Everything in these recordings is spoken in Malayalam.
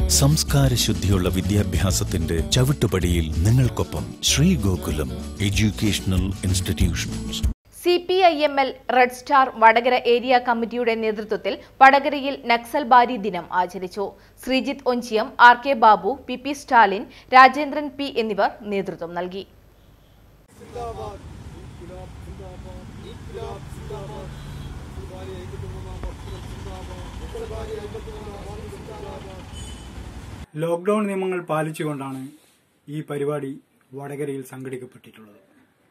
സംസ്കാര ശുദ്ധിയുള്ള വിദ്യാഭ്യാസത്തിന്റെ ചവിട്ടുപടിയിൽ നിങ്ങൾക്കൊപ്പം Sree Gokulam educational institutions C P I M L red star Vadakara area കമ്മിറ്റിയുടെ നേതൃത്വത്തിൽ വടകരയിൽ നക്സൽ ബാരി ദിനം ആചരിച്ചു Sreejith Onchiyam R K Babu P P Stalin Rajendran P എന്നിവർ നേതൃത്വം നൽകി ലോക്ക്ഡൌൺ നിയമങ്ങൾ പാലിച്ചുകൊണ്ടാണ് ഈ പരിപാടി വടകരയിൽ സംഘടിക്കപ്പെട്ടിട്ടുള്ളത്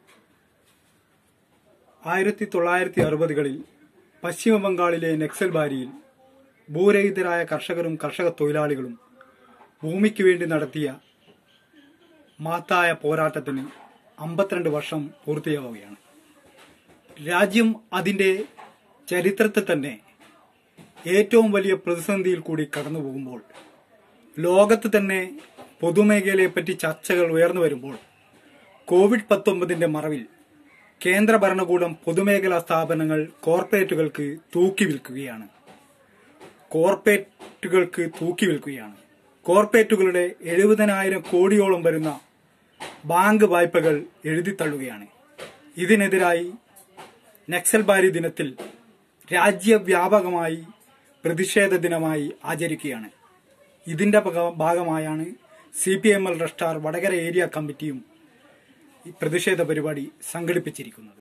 ആയിരത്തി തൊള്ളായിരത്തി അറുപതുകളിൽ പശ്ചിമ ബംഗാളിലെ നക്സൽ ബാരിയിൽ ഭൂരഹിതരായ കർഷകരും കർഷക തൊഴിലാളികളും ഭൂമിക്ക് വേണ്ടി നടത്തിയ മഹത്തായ പോരാട്ടത്തിന് അമ്പത്തിരണ്ട് വർഷം പൂർത്തിയാവുകയാണ് രാജ്യം അതിന്റെ ചരിത്രത്തിൽ തന്നെ ഏറ്റവും വലിയ പ്രതിസന്ധിയിൽ കൂടി കടന്നു പോകുമ്പോൾ ലോകത്ത് തന്നെ പൊതുമേഖലയെ പറ്റി ചർച്ചകൾ ഉയർന്നു വരുമ്പോൾ കോവിഡ് പത്തൊമ്പതിന്റെ മറവിൽ കേന്ദ്ര ഭരണകൂടം പൊതുമേഖലാ സ്ഥാപനങ്ങൾ കോർപ്പറേറ്റുകൾക്ക് തൂക്കി വിൽക്കുകയാണ് കോർപ്പറേറ്റുകൾക്ക് തൂക്കി വിൽക്കുകയാണ് കോർപ്പറേറ്റുകളുടെ എഴുപതിനായിരം കോടിയോളം വരുന്ന ബാങ്ക് വായ്പകൾ എഴുതിത്തള്ളുകയാണ് ഇതിനെതിരായി നക്സൽ ബാരി ദിനത്തിൽ രാജ്യവ്യാപകമായി പ്രതിഷേധ ദിനമായി ആചരിക്കുകയാണ് ഇതിന്റെ ഭാഗ- ഭാഗമായാണ് C P M L red star Vadakara area കമ്മിറ്റിയും ഈ പ്രതിഷേധ പരിപാടി സംഘടിപ്പിച്ചിരിക്കുന്നത്